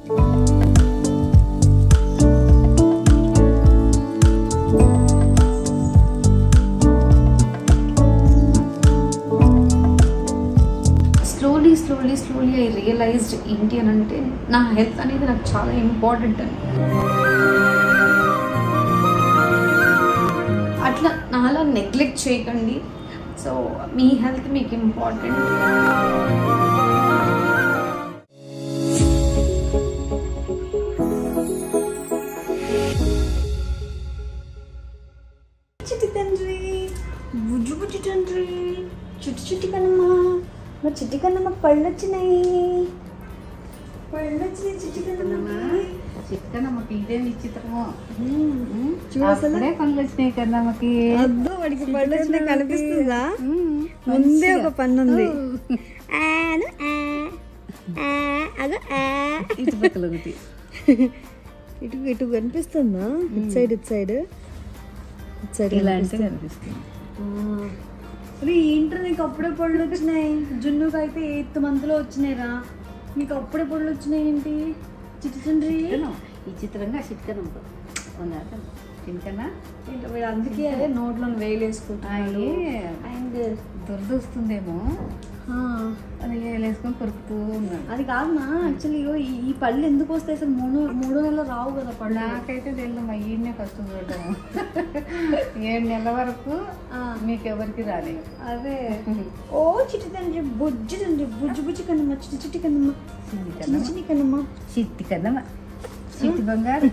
Slowly slowly slowly I realised ఏంటి అని అంటే నా హెల్త్ అనేది నాకు చాలా ఇంపార్టెంట్ అని అట్లా నాలా నెగ్లెక్ట్ చేయకండి సో మీ హెల్త్ మీకు ఇంపార్టెంట్ చిట్టి తండ్రి బుజ్జు బుజ్జు తండ్రి చుట్టి చుట్టి కన్నమ్మ మా చిట్టి కన్నమ్మ పళ్ళు వచ్చినాయి పళ్ళు వచ్చినాయి చిట్టి కన్నమ్మ చిక్కనమ్మకి ఇదే విచిత్రమో చూడు అసలు అప్పుడే పనులు వచ్చినాయి కన్నమ్మకి అద్దు వాడికి పళ్ళు వచ్చినాయి కనిపిస్తుందా ముందే ఒక పన్ను ఉంది ఆను, ఆ, ఆ, అగో, ఆ. ఇటు పక్కల ఒకటి ఇటు ఇటు కనిపిస్తుందా ఇటు సైడ్ ఇటు సైడ్ ఇటు సైడ్ ఇలాంటి కనిపిస్తుంది అరే ఏంట్రా నీకు అప్పుడే పళ్ళు వచ్చినాయి జున్నుకు అయితే ఎయిత్ మంత్ లో వచ్చినాయిరా నీకు అప్పుడే పళ్ళు వచ్చినాయి ఏంటి చిట్టి తండ్రి చిక్కనం ఈ చిత్రంగా చిక్కనమ్మ ఉన్నారు చిన్నకన్నా ఏంటో వీడు అందుకే అదే నోట్లో వేలు వేసుకుంటున్నాడు అండ్ దురద వస్తుందేమో అది వేసుకొని కొరుకుతూ ఉన్నాడు అది కాదునా యాక్చువల్లీ ఈ ఈ పళ్ళు ఎందుకు వస్తాయి అసలు మూడు మూడు నెలలు రావు కదా పళ్ళు నాకైతే తెలియదు మా ఈయనే ఫస్ట్ చూడటం ఏడు నెలల వరకు ఆ. మీకు ఎవరికి రాలేదు అదే ఓ చిట్టి తండ్రి బుజ్జి తండ్రి బుజ్జి బుజ్జి కన్నమ్మ చిట్టి చిట్టి కన్నమ్మ చిన్ని చిన్ని కన్నమ్మ చిన్ని కన్నమ్మ చిట్టి కన్నమ్మ చిట్టి బంగారు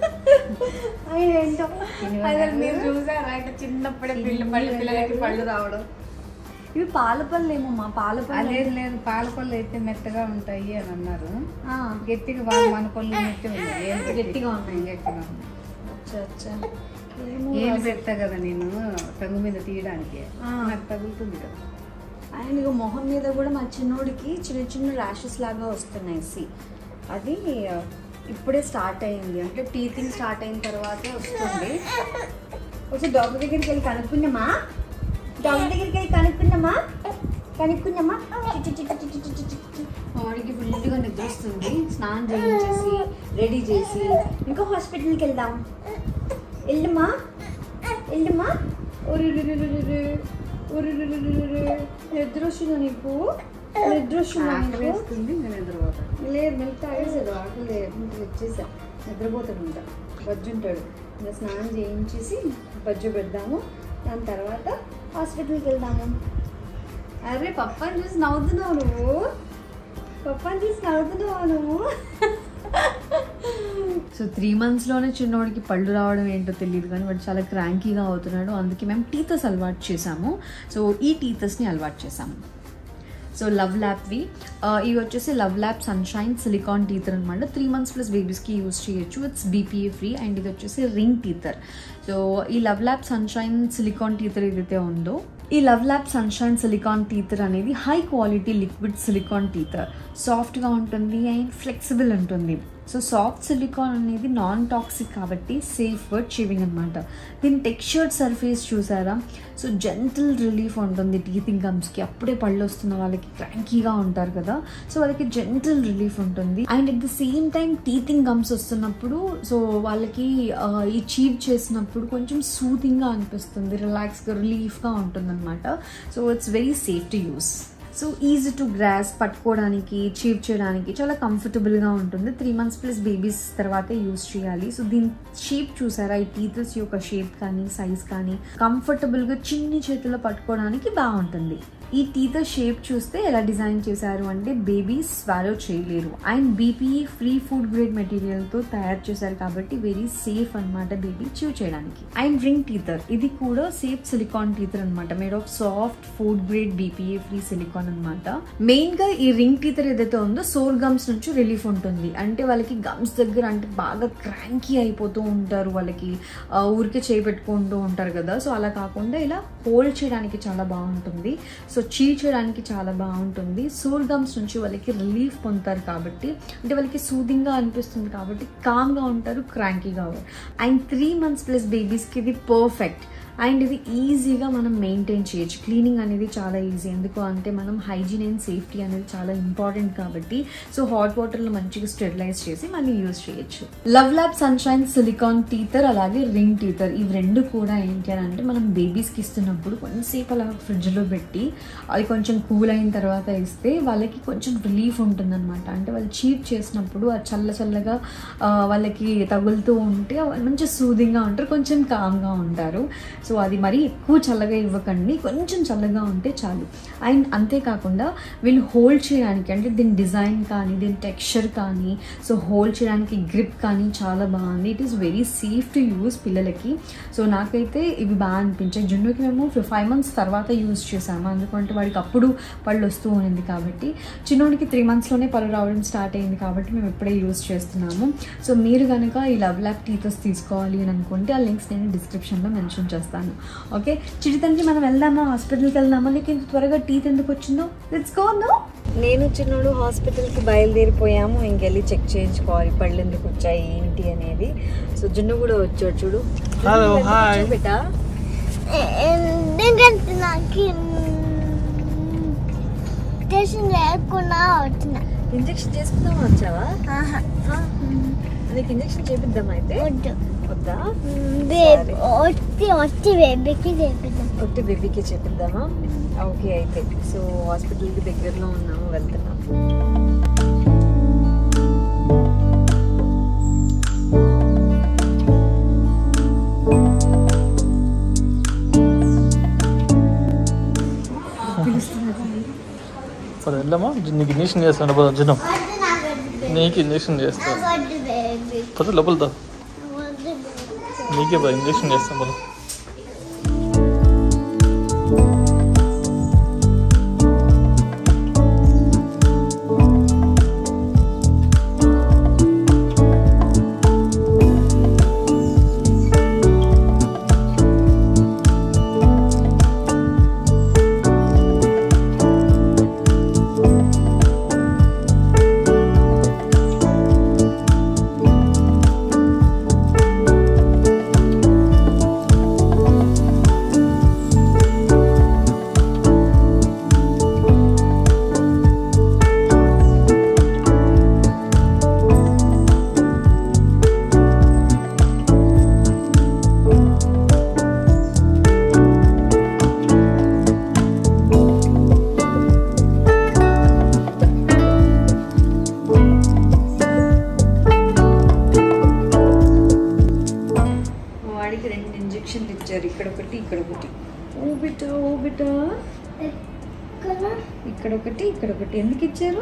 ఆయన ఏంటో చిన్ని అసలు బంగారు. మీరు చూసారా ఇట్లా చిన్నప్పుడే పిల్ల పళ్ళు పిల్లలకి పళ్ళు రావడం ఇవి పాల పళ్ళు ఏమో మా పాల పళ్ళు లేదు లేదు పాల పళ్ళు అయితే మెత్తగా ఉంటాయి అని అన్నారు ఆ, గట్టిగా వా- మన పళ్ళు మెత్తగా ఉన్నాయి ఏలు పెట్టి- గట్టిగా ఉన్నాయి. గట్టిగా ఉన్నాయి అచ్చా అచ్చా ఏమో ఏలు పెడతా కదా నేను టంగు మీద తీయడానికి ఆ. నాకు తగులుతుంది కదా అండ్ ఇక మొహం మీద కూడా మా చిన్నోడికి చిన్న చిన్న ర్యాషెస్ లాగా వస్తున్నాయి సి అది ఆ, ఇప్పుడే స్టార్ట్ అయింది అంటే టీతింగ్ స్టార్ట్ అయిన తర్వాతే వస్తుంది ఒకసారి డాక్టర్ దగ్గరికి వెళ్ళి కనుక్కున్నామా డాక్టర్ దగ్గరికి వెళ్ళి కనుక్కున్నామా కనుక్కున్నామా చి, చి, చి, చి, చి, చి, చి, చి, చి. మా వాడికి ఫుల్గా నిద్ర వస్తుంది స్నానం చేయించేసి రెడీ చేసి ఇంకా హాస్పిటల్కి వెళ్దాం వెళ్ళమ్మా వెళ్ళమ్మా ఒరిరిరిరిరి, ఒరిరిరిరిరి. నిద్ర వస్తుందా నీకు నిద్ర వస్తుందా ఆకలి నీకు వేస్తుంది ఇంకా నిద్రపోతాను లేదు మిల్క్ తాగేసాడు ఆకలి లేదు ఇంటికి వచ్చేసా నిద్రపోతాడు ఉంటా బజ్జు ఉంటాడు ఇంకా స్నానం చేయించేసి బజ్జు పెడదాము దాని తర్వాత హాస్పిటల్కి వెళ్దాము అరే పప్పాని చూసి నవ్వుతున్నావు నువ్వు పప్పాని చూసి నవ్వుతున్నావా నువ్వు సో త్రీ మంత్స్లోనే చిన్నోడికి పళ్ళు రావడం ఏంటో తెలియదు కానీ వాడు చాలా క్రాంకీగా అవుతున్నాడు అందుకే మేము టీతస్ అలవాటు చేసాము సో ఈ టీతస్ని అలవాటు చేసాము సో లవ్ ల్యాప్వి ఇవి వచ్చేసి love lap sunshine silicone teether అనమాట త్రీ మంత్స్ ప్లస్ బేబీస్కి యూస్ చేయొచ్చు ఇట్స్ బీపీఏ ఫ్రీ అండ్ ఇది వచ్చేసి రింగ్ టీతర్ సో ఈ love lap sunshine silicone teether ఏదైతే ఉందో ఈ love lap sunshine silicone teether అనేది high quality liquid silicone teether సాఫ్ట్గా ఉంటుంది అండ్ ఫ్లెక్సిబుల్ ఉంటుంది సో సాఫ్ట్ సిలికాన్ అనేది నాన్ టాక్సిక్ కాబట్టి సేఫ్ వర్డ్ షేవింగ్ అనమాట దీని టెక్స్చర్డ్ సర్ఫేస్ చూసారా సో జెంటల్ రిలీఫ్ ఉంటుంది టీతింగ్ గమ్స్కి అప్పుడే పళ్ళు వస్తున్న వాళ్ళకి క్రాంకీగా ఉంటారు కదా సో వాళ్ళకి జెంటల్ రిలీఫ్ ఉంటుంది and at the same time teething gums వస్తున్నప్పుడు సో వాళ్ళకి ఆ, ఈ చీవ్ చేసినప్పుడు కొంచెం సూతింగ్గా అనిపిస్తుంది రిలాక్స్గా రిలీఫ్గా ఉంటుంది అనమాట so it's very safe to use so easy to grasp పట్టుకోవడానికి చీవ్ చేయడానికి చాలా కంఫర్టబుల్గా ఉంటుంది త్రీ మంత్స్ ప్లస్ బేబీస్ తర్వాతే యూస్ చేయాలి సో దీని షేప్ చూసారా ఈ టీతర్స్ యొక్క షేప్ కానీ సైజ్ కానీ కంఫర్టబుల్గా చిన్ని చేతుల్లో పట్టుకోవడానికి బాగుంటుంది ఈ టీతర్ షేప్ చూస్తే ఎలా డిజైన్ చేశారు అంటే బేబీస్ స్వాలో చేయలేరు and BPA free food grade మెటీరియల్తో తయారు చేశారు కాబట్టి వెరీ సేఫ్ అన్నమాట బేబీ చూ చేయడానికి అండ్ రింగ్ టీతర్ ఇది కూడా సేఫ్ సిలికాన్ టీతర్ అనమాట made of soft food grade BPA free silicone అనమాట మెయిన్ గా ఈ రింగ్ టీతర్ ఏదైతే ఉందో సోర్ గమ్స్ నుంచి రిలీఫ్ ఉంటుంది అంటే వాళ్ళకి గమ్స్ దగ్గర అంటే బాగా క్రాంకీ అయిపోతూ ఉంటారు వాళ్ళకి ఆ, ఊరికే చేపెట్టుకుంటూ ఉంటారు కదా సో అలా కాకుండా ఇలా హోల్డ్ చేయడానికి చాలా బాగుంటుంది సో చీల్ చేయడానికి చాలా బాగుంటుంది సోర్ గమ్స్ నుంచి వాళ్ళకి రిలీఫ్ పొందుతారు కాబట్టి అంటే వాళ్ళకి సూదింగ్గా అనిపిస్తుంది కాబట్టి కామ్గా ఉంటారు క్రాంకీగా అవ్వరు అండ్ త్రీ మంత్స్ ప్లస్ బేబీస్కి ఇది పర్ఫెక్ట్ అండ్ ఇది ఈజీగా మనం మెయింటైన్ చేయొచ్చు క్లీనింగ్ అనేది చాలా ఈజీ ఎందుకు అంటే మనం హైజీన్ అండ్ సేఫ్టీ అనేది చాలా ఇంపార్టెంట్ కాబట్టి సో హాట్ వాటర్లో మంచిగా స్టెరిలైజ్ చేసి మళ్ళీ యూజ్ చేయొచ్చు LuvLap sunshine silicone teether అలాగే రింగ్ టీతర్ ఇవి రెండు కూడా ఏంటి అని అంటే మనం బేబీస్కి ఇస్తున్నప్పుడు కొంచెంసేపు అలా ఫ్రిడ్జ్లో పెట్టి అవి కొంచెం కూల్ అయిన తర్వాత ఇస్తే వాళ్ళకి కొంచెం రిలీఫ్ ఉంటుందన్నమాట అంటే వాళ్ళు చీట్ చేసినప్పుడు ఆ చల్ల చల్లగా ఆ, వాళ్ళకి తగులుతూ ఉంటే వాళ్ళు మంచి సూదింగ్గా ఉంటారు కొంచెం కామ్గా ఉంటారు సో అది మరీ ఎక్కువ చల్లగా ఇవ్వకండి కొంచెం చల్లగా ఉంటే చాలు అండ్ అంతేకాకుండా వీళ్ళు హోల్డ్ చేయడానికి అంటే దీని డిజైన్ కానీ దీని టెక్స్చర్ కానీ సో హోల్డ్ చేయడానికి గ్రిప్ కానీ చాలా బాగుంది it is very safe to use పిల్లలకి సో నాకైతే ఇవి బాగా అనిపించాయి జున్నుకి మేము ఫైవ్ మంత్స్ తర్వాత యూజ్ చేసాము ఎందుకంటే వాడికి అప్పుడు పళ్ళు వస్తూ ఉన్నింది కాబట్టి చిన్నోడికి త్రీ మంత్స్లోనే పళ్ళు రావడం స్టార్ట్ అయింది కాబట్టి మేము ఇప్పుడే యూజ్ చేస్తున్నాము సో మీరు కనుక ఈ లవ్ ల్యాక్ టీతర్స్ తీసుకోవాలి అని అనుకుంటే ఆ లింక్స్ నేను డిస్క్రిప్షన్లో మెన్షన్ చేస్తాను ఓకే చిటితంకి మనం వెళ్దామా హాస్పిటల్కి వెళ్దామా నీకు ఇంత త్వరగా టీత్ ఎందుకు వచ్చిందో లెట్స్ గో నో నేను చిన్నోడు హాస్పిటల్కి బయలుదేరిపోయాము ఇంకెళ్ళి చెక్ చేయించుకోవాలి పళ్ళు ఎందుకు వచ్చాయి ఏంటి అనేది సో జున్ను కూడా వచ్చాడు చూడు Hello, hi. బేటా ఎందుకంటే నాకు టెన్షన్ లేకుండా వచ్చిన ఇంజెక్షన్ చేసుకుందామా వచ్చావా ఆహా, నీకు ఇంజెక్షన్ చేపిద్దామా అయితే వద్దు వద్దా బేబీ వచ్చి వచ్చి బేబీకి చేపిద్దాం ఒట్టి బేబీకి చేపిద్దామా ఓకే అయితే సో హాస్పిటల్కి దగ్గరలో ఉన్నాము వెళ్తున్నాము పద వెళ్ళమ్మా నీకు ఇంజక్షన్ చేస్తాను పద జనం నీకు ఇంజక్షన్ చేస్తా వద్దు బేబీ పద లోపల దా వద్దు బేబీ నీకే పద ఇంజక్షన్ చేస్తాను పద వాడికి రెండు ఇంజెక్షన్లు ఇచ్చారు ఇక్కడ ఒకటి ఇక్కడ ఒకటి ఓ బిడ్డ ఓ బిడ్డ కదా ఇక్కడ ఒకటి ఇక్కడ ఒకటి ఎందుకు ఇచ్చారు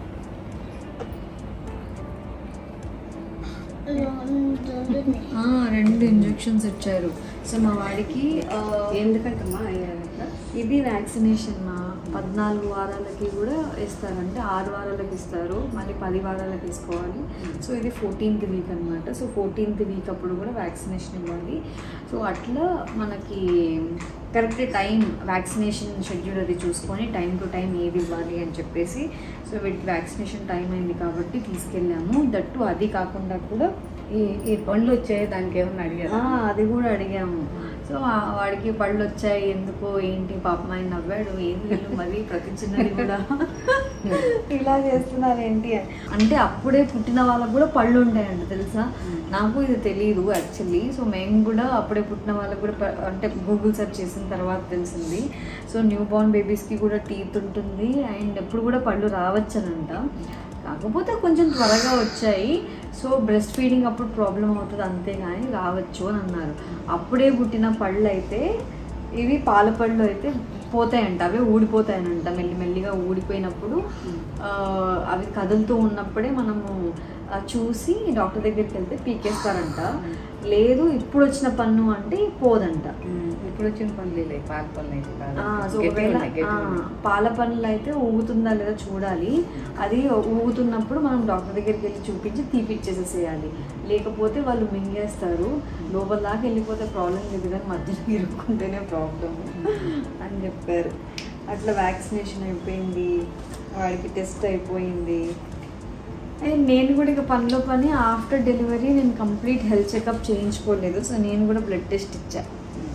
ఆ, రెండు ఇంజెక్షన్స్ ఇచ్చారు సో మా వాడికి ఆ, ఎందుకంటమ్మా ఇది వ్యాక్సినేషన్ మా పద్నాలుగు వారాలకి కూడా ఇస్తారంటే ఆరు వారాలకి ఇస్తారు మళ్ళీ పది వారాలకి తీసుకోవాలి సో ఇది ఫోర్టీన్త్ వీక్ అనమాట సో ఫోర్టీన్త్ వీక్ అప్పుడు కూడా వ్యాక్సినేషన్ ఇవ్వాలి సో అట్లా మనకి కరెక్ట్ టైం వ్యాక్సినేషన్ షెడ్యూల్ అది చూసుకొని టైం టు టైం ఏది ఇవ్వాలి అని చెప్పేసి సో వీటికి వ్యాక్సినేషన్ టైం అయింది కాబట్టి తీసుకెళ్ళాము దట్టు అది కాకుండా కూడా ఈ ఈ పండ్లు వచ్చాయి దానికి ఏమన్నా అడిగారు ఆ, అది కూడా అడిగాము సో ఆ వాడికి పళ్ళు వచ్చాయి ఎందుకో ఏంటి పాపం ఆయన నవ్వాడు ఏంటి వీళ్ళు మరి ప్రతి చిన్నది కూడా ఇలా చేస్తున్నారు ఏంటి అని అంటే అప్పుడే పుట్టిన వాళ్ళకు కూడా పళ్ళు ఉంటాయంట తెలుసా నాకు ఇది తెలియదు యాక్చువల్లీ సో మేము కూడా అప్పుడే పుట్టిన వాళ్ళకి కూడా ప- అంటే గూగుల్ సెర్చ్ చేసిన తర్వాత తెలిసింది సో న్యూ బోర్న్ బేబీస్కి కూడా టీత్ ఉంటుంది అండ్ ఎప్పుడు కూడా పళ్ళు రావచ్చనంట కాకపోతే కొంచెం త్వరగా వచ్చాయి సో బ్రెస్ట్ ఫీడింగ్ అప్పుడు ప్రాబ్లం అవుతుంది అంతే కానీ రావచ్చు అని అన్నారు అప్పుడే పుట్టిన పళ్ళు అయితే ఇవి పాల పళ్ళు అయితే పోతాయంట అవి ఊడిపోతాయనంట మెల్లి మెల్లిగా ఊడిపోయినప్పుడు ఆ, అవి కదులుతూ ఉన్నప్పుడే మనము ఆ, చూసి డాక్టర్ దగ్గరికి వెళ్తే పీకేస్తారంట లేదు ఇప్పుడు వచ్చిన పన్ను అంటే పోదంట ఇప్పుడు వచ్చిన పనులు పాల పనులు అయితే కాదు ఆ, సో గట్టిగా ఒకవేళ ఉన్నాయి, గట్టిగా ఆ, ఉన్నాయి. పాల పనులు అయితే ఊగుతుందా లేదా చూడాలి అది ఊగుతున్నప్పుడు మనం డాక్టర్ దగ్గరికి వెళ్ళి చూపించి తీపిచ్చేసేసేయాలి లేకపోతే వాళ్ళు మింగేస్తారు లోపల దాకా వెళ్ళిపోతే ప్రాబ్లం లేదు కానీ మధ్యలో ఇరుక్కుంటేనే ప్రాబ్లం అని చెప్పారు అట్లా వ్యాక్సినేషన్ అయిపోయింది వాడికి టెస్ట్ అయిపోయింది అండ్ నేను కూడా ఇక పనిలో పని ఆఫ్టర్ డెలివరీ నేను కంప్లీట్ హెల్త్ చెకప్ చేయించుకోలేదు సో నేను కూడా బ్లడ్ టెస్ట్ ఇచ్చా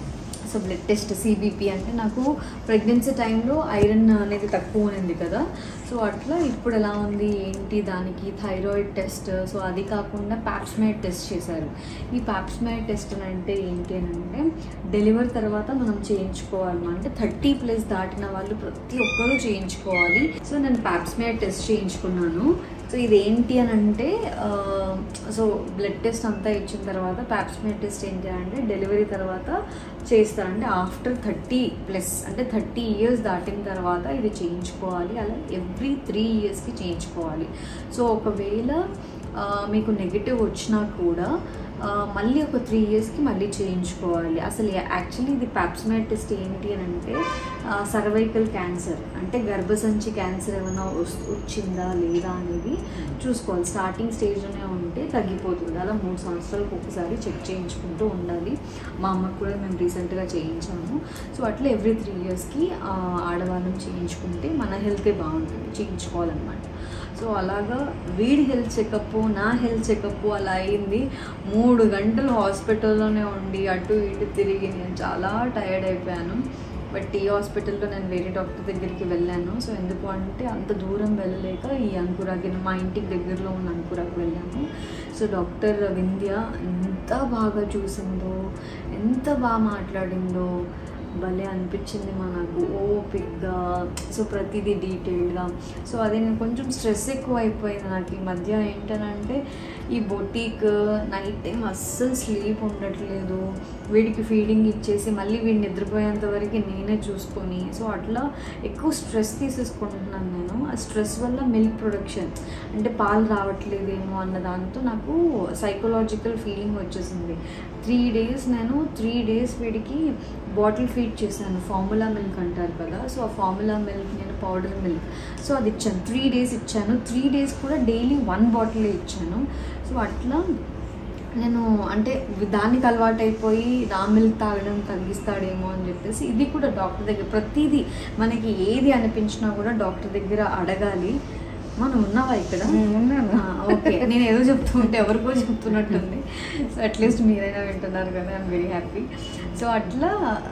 సో బ్లడ్ టెస్ట్ సిబిపి అంటే నాకు ప్రెగ్నెన్సీ టైంలో ఐరన్ అనేది తక్కువ ఉంది కదా సో అట్లా ఇప్పుడు ఎలా ఉంది ఏంటి దానికి థైరాయిడ్ టెస్ట్ సో అది కాకుండా ప్యాప్స్మైడ్ టెస్ట్ చేశారు ఈ ప్యాప్స్మైడ్ టెస్ట్ అంటే ఏంటి అని అంటే డెలివరీ తర్వాత మనం చేయించుకోవాలి అంటే థర్టీ ప్లస్ దాటిన వాళ్ళు ప్రతి ఒక్కరూ చేయించుకోవాలి సో నేను ప్యాప్స్మైడ్ టెస్ట్ చేయించుకున్నాను సో ఇది ఏంటి అని అంటే ఆ, సో బ్లడ్ టెస్ట్ అంతా ఇచ్చిన తర్వాత ప్యాప్స్మియర్ టెస్ట్ ఏంటి అంటే డెలివరీ తర్వాత చేస్తారంటే ఆఫ్టర్ థర్టీ ప్లస్ అంటే థర్టీ ఇయర్స్ దాటిన తర్వాత ఇది చేయించుకోవాలి అలా ఎవ్రీ త్రీ ఇయర్స్కి చేయించుకోవాలి సో ఒకవేళ ఆ, మీకు నెగిటివ్ వచ్చినా కూడా ఆ, మళ్ళీ ఒక త్రీ ఇయర్స్కి మళ్ళీ చేయించుకోవాలి అసలు యాక్చువల్లీ ఇది ప్యాప్స్మైడ్ టెస్ట్ ఏంటి అని అంటే సర్వైకల్ క్యాన్సర్ అంటే గర్భసంచి క్యాన్సర్ ఏమైనా వస్- వచ్చిందా లేదా అనేది చూసుకోవాలి స్టార్టింగ్ స్టేజ్లోనే ఉంటే తగ్గిపోతుంది అలా మూడు సంవత్సరాలకు ఒకసారి చెక్ చేయించుకుంటూ ఉండాలి మా అమ్మకు కూడా మేము రీసెంట్గా చేయించాము సో అట్లా ఎవ్రీ త్రీ ఇయర్స్కి ఆడవాళ్ళం చేయించుకుంటే మన హెల్తే బాగుంటుంది చేయించుకోవాలన్నమాట సో అలాగా వీడి హెల్త్ చెకప్ నా హెల్త్ చెకప్ అలా అయింది మూడు గంటలు హాస్పిటల్లోనే ఉండి అటు ఇటు తిరిగి నేను చాలా టైర్డ్ అయిపోయాను బట్ ఈ హాస్పిటల్లో నేను వేరే డాక్టర్ దగ్గరికి వెళ్ళాను సో ఎందుకు అంటే అంత దూరం వెళ్ళలేక ఈ అంకురాకి మా ఇంటికి దగ్గరలో ఉన్న అంకురాకి వెళ్ళాను సో డాక్టర్ వింధ్య ఎంత బాగా చూసిందో ఎంత బాగా మాట్లాడిందో భలే అనిపించింది మనకు ఓపిక్గా సో ప్రతిదీ డీటెయిల్డ్గా సో అది నేను కొంచెం స్ట్రెస్ ఎక్కువ అయిపోయింది నాకు ఈ మధ్య ఏంటనంటే ఈ బొటీక్ నైట్ టైం అస్సలు స్లీప్ ఉండట్లేదు వీడికి ఫీడింగ్ ఇచ్చేసి మళ్ళీ వీడిని నిద్రపోయేంత వరకు నేనే చూసుకొని సో అట్లా ఎక్కువ స్ట్రెస్ తీసేసుకుంటున్నాను నేను ఆ స్ట్రెస్ వల్ల మిల్క్ ప్రొడక్షన్ అంటే పాలు రావట్లేదేమో అన్న దాంతో నాకు సైకలాజికల్ ఫీలింగ్ వచ్చేసింది త్రీ డేస్ నేను త్రీ డేస్ వీడికి బాటిల్ ఫీడ్ చేశాను ఫార్ములా మిల్క్ అంటారు కదా సో ఆ ఫార్ములా మిల్క్ నేను పౌడర్ మిల్క్ సో అది ఇచ్చాను త్రీ డేస్ ఇచ్చాను త్రీ డేస్ కూడా డైలీ వన్ బాటిల్ ఇచ్చాను సో అట్లా నేను అంటే దానికి అలవాటు అయిపోయి నా మిల్క్ తాగడం తగ్గిస్తాడేమో అని చెప్పేసి ఇది కూడా డాక్టర్ దగ్గర ప్రతిదీ మనకి ఏది అనిపించినా కూడా డాక్టర్ దగ్గర అడగాలి మనం ఉన్నావా ఇక్కడ ఉన్నాను. ఆ, ఓకే నేను ఏదో చెప్తుంటే ఎవరికో చెప్తున్నట్టుంది సో అట్లీస్ట్ మీరైనా వింటున్నారు కదా ఐఎమ్ వెరీ హ్యాపీ సో అట్లా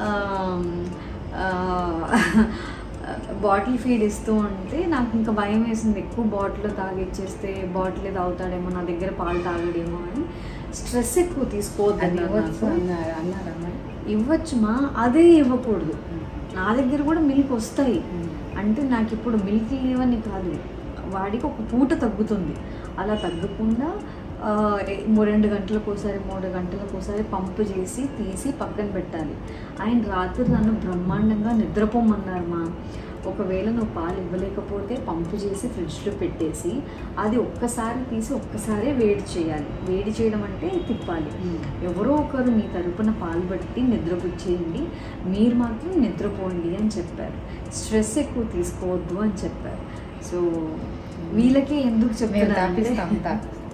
బాటిల్ ఫీడ్ ఇస్తూ ఉంటే నాకు ఇంకా భయం వేసింది ఎక్కువ బాటిల్ తాగిచ్చేస్తే బాటిల్ తాగుతాడేమో నా దగ్గర పాలు తాగడేమో అని స్ట్రెస్ ఎక్కువ తీసుకోవద్దు అది అన్నారు ఇవ్వచ్చు నాకు. అన్నారు అన్నారా మరి ఇవ్వచ్చు మా అదే ఇవ్వకూడదు నా దగ్గర కూడా మిల్క్ వస్తాయి అంటే నాకు ఇప్పుడు మిల్క్ లేవని కాదు వాడికి ఒక పూట తగ్గుతుంది అలా తగ్గకుండా ఆ, ఏ- మూ- రెండు గంటలకు ఒకసారి మూడు గంటలకు ఒకసారి పంపు చేసి తీసి పక్కన పెట్టాలి ఆయన రాత్రి నన్ను బ్రహ్మాండంగా నిద్రపోమన్నారు మా ఒకవేళ నువ్వు పాలు ఇవ్వలేకపోతే పంపు చేసి ఫ్రిడ్జ్లో పెట్టేసి అది ఒక్కసారి తీసి ఒక్కసారే వేడి చేయాలి వేడి చేయడం అంటే తిప్పాలి ఎవరో ఒకరు మీ తరపున పాలు బట్టి నిద్రపుచ్చేయండి మీరు మాత్రం నిద్రపోండి అని చెప్పారు స్ట్రెస్ ఎక్కువ తీసుకోవద్దు అని చెప్పారు సో వీళ్ళకి ఎందుకు మేము చెప్తున్నారు తాపిస్తాం తా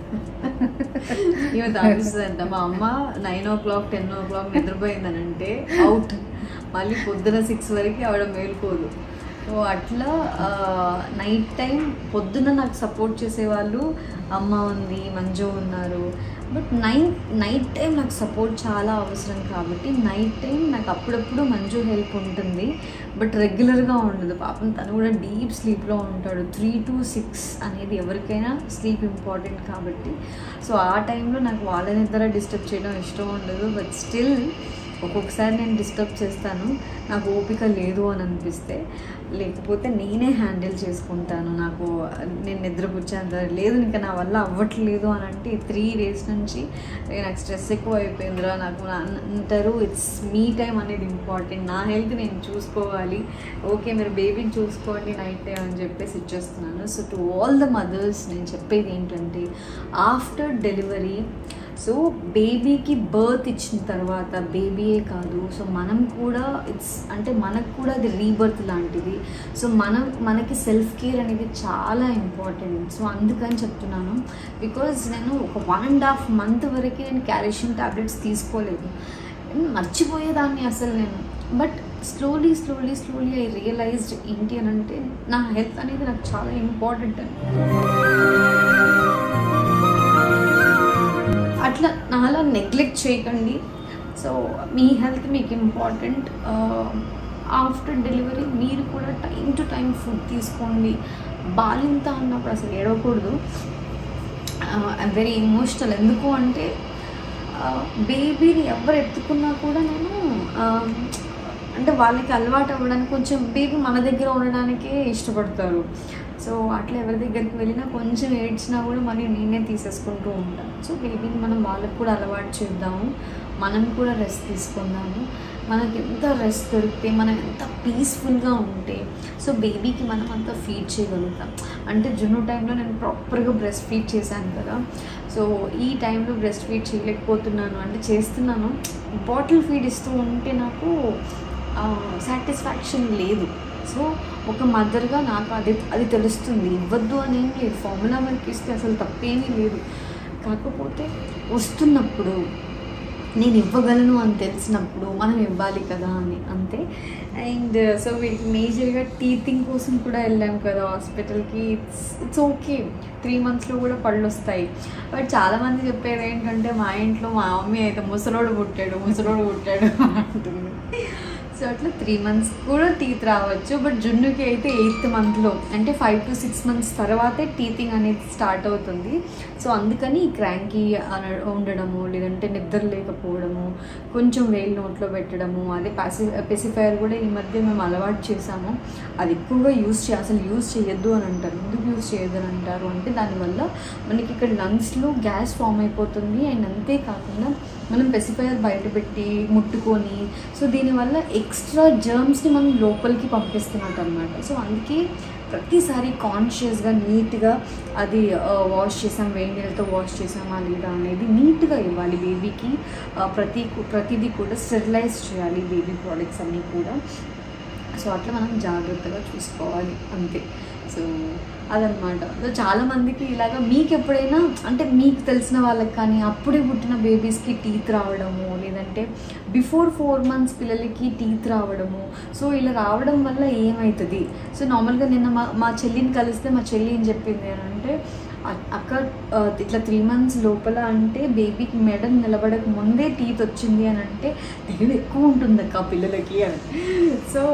ఈమె తాపిస్తుందంట మా అమ్మ nine o'clock ten o'clock నిద్రపోయిందనంటే అవుట్ మళ్ళీ పొద్దున సిక్స్ వరకు ఆవిడ మేలుకోదు సో అట్లా నైట్ టైం పొద్దున నాకు సపోర్ట్ చేసేవాళ్ళు అమ్మ ఉంది మంజు ఉన్నారు బట్ నైట్ నైట్ టైం నాకు సపోర్ట్ చాలా అవసరం కాబట్టి నైట్ టైం నాకు అప్పుడప్పుడు మంజు హెల్ప్ ఉంటుంది బట్ రెగ్యులర్గా ఉండదు పాపం తను కూడా డీప్ స్లీప్లో ఉంటాడు త్రీ టు సిక్స్ అనేది ఎవరికైనా స్లీప్ ఇంపార్టెంట్ కాబట్టి సో ఆ టైంలో నాకు వాళ్ళ నిద్ర డిస్టర్బ్ చేయడం ఇష్టం ఉండదు బట్ స్టిల్ ఒక్కొక్కసారి నేను డిస్టర్బ్ చేస్తాను నాకు ఓపిక లేదు అని అనిపిస్తే లేకపోతే నేనే హ్యాండిల్ చేసుకుంటాను నాకు నేను నిద్రపుచ్చేంత లేదు ఇంకా నా వల్ల అవ్వట్లేదు అని అంటే త్రీ డేస్ నుంచి "ఏ, నాకు స్ట్రెస్ ఎక్కువ అయిపోయిందిరా నాకు నా- అంటారు ఇట్స్ మీ టైం అనేది ఇంపార్టెంట్ నా హెల్త్ నేను చూసుకోవాలి ఓకే మీరు బేబీని చూసుకోండి నైట్ టైం అని చెప్పేసి ఇచ్చేస్తున్నాను so to all the mothers నేను చెప్పేది ఏంటంటే ఆఫ్టర్ డెలివరీ సో బేబీకి బర్త్ ఇచ్చిన తర్వాత బేబీయే కాదు సో మనం కూడా ఇట్స్ అంటే మనకు కూడా అది రీబర్త్ లాంటిది సో మనం మనకి సెల్ఫ్ కేర్ అనేది చాలా ఇంపార్టెంట్ సో అందుకని చెప్తున్నాను బికాజ్ నేను ఒక వన్ అండ్ హాఫ్ మంత్ వరకు నేను క్యాల్షియం టాబ్లెట్స్ తీసుకోలేదు మర్చిపోయేదాన్ని అసలు నేను but slowly slowly slowly I realised ఏంటి అని అంటే నా హెల్త్ అనేది నాకు చాలా ఇంపార్టెంట్ అని అట్లా నాలా నెగ్లెక్ట్ చేయకండి సో మీ హెల్త్ మీకు ఇంపార్టెంట్ ఆఫ్టర్ డెలివరీ మీరు కూడా టైం టు టైం ఫుడ్ తీసుకోండి బాలింత అన్నప్పుడు అసలు ఏడవకూడదు ఐమ్ వెరీ ఇమోషనల్ ఎందుకు అంటే బేబీని ఎవరు ఎత్తుకున్నా కూడా నేను ఆ, అంటే వాళ్ళకి అలవాటు అవ్వడానికి కొంచెం బేబీ మన దగ్గర ఉండడానికే ఇష్టపడతారు సో అట్లా ఎవరి దగ్గరికి వెళ్ళినా కొంచెం ఏడ్చినా కూడా మళ్ళీ నేనే తీసేసుకుంటూ ఉంటాను సో బేబీని మనం వాళ్ళకి కూడా అలవాటు చేద్దాము మనం కూడా రెస్ట్ తీసుకుందాము మనకి ఎంత రెస్ట్ దొరికితే మనం ఎంత పీస్ఫుల్గా ఉంటే సో బేబీకి మనం అంత ఫీడ్ చేయగలుగుతాం అంటే జున్ను టైంలో నేను ప్రాపర్గా బ్రెస్ట్ ఫీడ్ చేశాను కదా సో ఈ టైంలో బ్రెస్ట్ ఫీడ్ చేయలేకపోతున్నాను అంటే చేస్తున్నాను బాటిల్ ఫీడ్ ఇస్తూ ఉంటే నాకు సాటిస్ఫాక్షన్ లేదు సో ఒక మదర్గా నాకు అది అది తెలుస్తుంది ఇవ్వద్దు అని ఏం లేదు ఫార్ములా మిల్క్ ఇస్తే అసలు తప్పేమీ లేదు కాకపోతే వస్తున్నప్పుడు నేను ఇవ్వగలను అని తెలిసినప్పుడు మనం ఇవ్వాలి కదా అని అంతే అండ్ సో వీటికి మేజర్గా టీతింగ్ కోసం కూడా వెళ్ళాం కదా హాస్పిటల్కి ఇట్స్ ఇట్స్ ఓకే త్రీ మంత్స్లో కూడా పళ్ళు వస్తాయి బట్ చాలామంది చెప్పేది ఏంటంటే మా ఇంట్లో మా మమ్మీ అయితే ముసలోడు పుట్టాడు ముసలోడు పుట్టాడు అంటుంది సో అట్లా త్రీ మంత్స్ కూడా టీత్ రావచ్చు బట్ జున్నుకి అయితే ఎయిత్ మంత్లో అంటే ఫైవ్ టు సిక్స్ మంత్స్ తర్వాతే టీతింగ్ అనేది స్టార్ట్ అవుతుంది సో అందుకని క్రాంకీ అన ఉండడము లేదంటే నిద్ర లేకపోవడము కొంచెం వేలు నోట్లో పెట్టడము అదే పాసి పెసిఫైర్ కూడా ఈ మధ్య మేము అలవాటు చేసాము అది ఎక్కువగా యూస్ చే అసలు యూస్ చేయొద్దు అని అంటారు ఎందుకు యూస్ చేయొద్దు అని అంటారు అంటే దానివల్ల మనకి ఇక్కడ లంగ్స్లో గ్యాస్ ఫామ్ అయిపోతుంది అండ్ అంతేకాకుండా మనం పెసిఫైర్ బయట పెట్టి ముట్టుకొని సో దీనివల్ల ఎక్స్ట్రా జర్మ్స్ని మనం లోపలికి పంపిస్తున్నట్టు అనమాట సో అందుకే ప్రతిసారి కాన్షియస్గా నీట్గా అది వాష్ చేసాం వేడి నీళ్ళతో వాష్ చేసామా లేదా అనేది నీట్గా ఇవ్వాలి బేబీకి ప్రతి ప్రతిదీ కూడా స్టెరిలైజ్ చేయాలి బేబీ ప్రోడక్ట్స్ అన్నీ కూడా సో అట్లా మనం జాగ్రత్తగా చూసుకోవాలి అంతే సో అదనమాట సో చాలామందికి ఇలాగ మీకు ఎప్పుడైనా అంటే మీకు తెలిసిన వాళ్ళకి కానీ అప్పుడే పుట్టిన బేబీస్కి టీత్ రావడము లేదంటే బిఫోర్ ఫోర్ మంత్స్ పిల్లలకి టీత్ రావడము సో ఇలా రావడం వల్ల ఏమవుతుంది సో నార్మల్గా నిన్న మా మా చెల్లిని కలిస్తే మా చెల్లి ఏం చెప్పింది అని అంటే అ- అక్క ఆ, ఇట్లా త్రీ మంత్స్ లోపల అంటే బేబీకి మెడ నిలబడక ముందే టీత్ వచ్చింది అని అంటే తెలివి ఎక్కువ ఉంటుంది అక్క పిల్లలకి అని so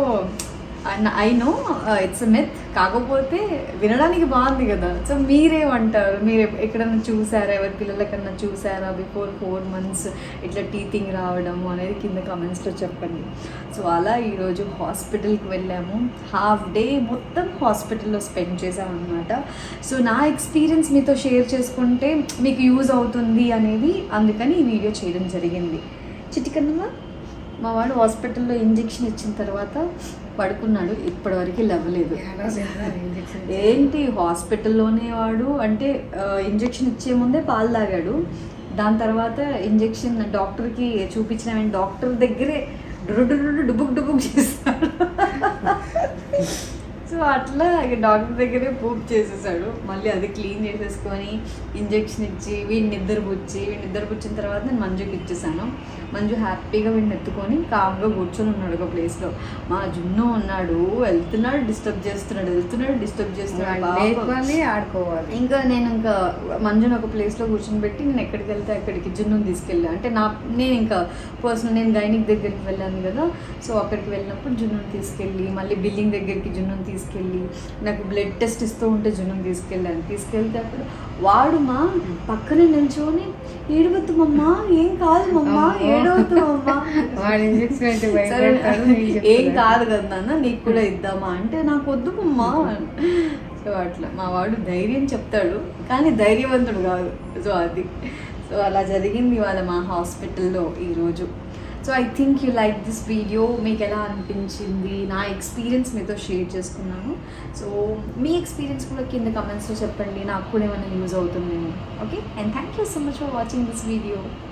I know it's myth కాకపోతే వినడానికి బాగుంది కదా సో మీరేమంటారు మీరు ఎప్- ఎక్కడన్నా చూసారా ఎవరి పిల్లలకన్నా చూసారా బిఫోర్ ఫోర్ మంత్స్ ఇట్లా టీతింగ్ రావడము అనేది కింద కమెంట్స్లో చెప్పండి సో అలా ఈరోజు హాస్పిటల్కి వెళ్ళాము హాఫ్ డే మొత్తం హాస్పిటల్లో స్పెండ్ చేసామన్నమాట సో నా ఎక్స్పీరియన్స్ మీతో షేర్ చేసుకుంటే మీకు యూజ్ అవుతుంది అనేది అందుకని ఈ వీడియో చేయడం జరిగింది చిటికన్నమా మా వాడు హాస్పిటల్లో ఇంజెక్షన్ ఇచ్చిన తర్వాత పడుకున్నాడు ఇప్పటివరకు లేవలేదు ఏంటి హాస్పిటల్లోనే వాడు అంటే ఇంజెక్షన్ ఇచ్చే ముందే పాలు తాగాడు దాని తర్వాత ఇంజెక్షన్ డాక్టర్కి చూపించిన డాక్టర్ దగ్గరే డురు డుబుక్ డుబుక్ చేస్తాడు సో అట్లా ఇక డాక్టర్ దగ్గరే పూప్ చేసేసాడు మళ్ళీ అది క్లీన్ చేసేసుకొని ఇంజెక్షన్ ఇచ్చి వీడిని నిద్రపుచ్చి వీడిని నిద్రపుచ్చిన తర్వాత నేను మంజుకి ఇచ్చేసాను మంజు హ్యాపీగా వీడిని ఎత్తుకొని కామ్గా కూర్చొని ఉన్నాడు ఒక ప్లేస్లో మా జున్ను ఉన్నాడు వెళ్తున్నాడు డిస్టర్బ్ చేస్తున్నాడు వెళ్తున్నాడు డిస్టర్బ్ చేస్తున్నాడు పాపం. లేపాలి ఆడుకోవాలి ఇంకా నేను ఇంకా మంజుని ఒక ప్లేస్లో కూర్చొని పెట్టి నేను ఎక్కడికి వెళ్తే అక్కడికి జున్నుని తీసుకెళ్ళా అంటే నా నేను ఇంకా పర్సనల్ నేను గైనిక్ దగ్గరికి వెళ్ళాను కదా సో అక్కడికి వెళ్ళినప్పుడు జున్నుని తీసుకెళ్ళి మళ్ళీ బిల్లింగ్ దగ్గరికి జున్నుని తీసుకెళ్ళి నాకు బ్లడ్ టెస్ట్ ఇస్తూ ఉంటే జున్నుని తీసుకెళ్ళాను తీసుకెళ్తే అప్పుడు వాడు మా పక్కనే నిల్చొని ఏడవద్దు మమ్మా ఏం కాదు మమ్మా అమ్మో. ఏడవద్దు మమ్మా వాడు ఇంజెక్షన్ అయితే సరే, భయపడతాడు నీకు ఏం చెప్తాడు. కాదు కదా నాన్న నీకు కూడా ఇద్దామా అంటే నాకు వద్దు మమ్మా సో అట్లా మా వాడు ధైర్యం చెప్తాడు కానీ ధైర్యవంతుడు కాదు సో అది సో అలా జరిగింది వాళ్ళ మా హాస్పిటల్లో ఈరోజు so I think you like this video మీకు ఎలా అనిపించింది నా ఎక్స్పీరియన్స్ మీతో షేర్ చేసుకున్నాను సో మీ ఎక్స్పీరియన్స్ కూడా కింద కమెంట్స్లో చెప్పండి నాకు కూడా ఏమైనా యూజ్ అవుతుందేమో okay and thank you so much for watching this video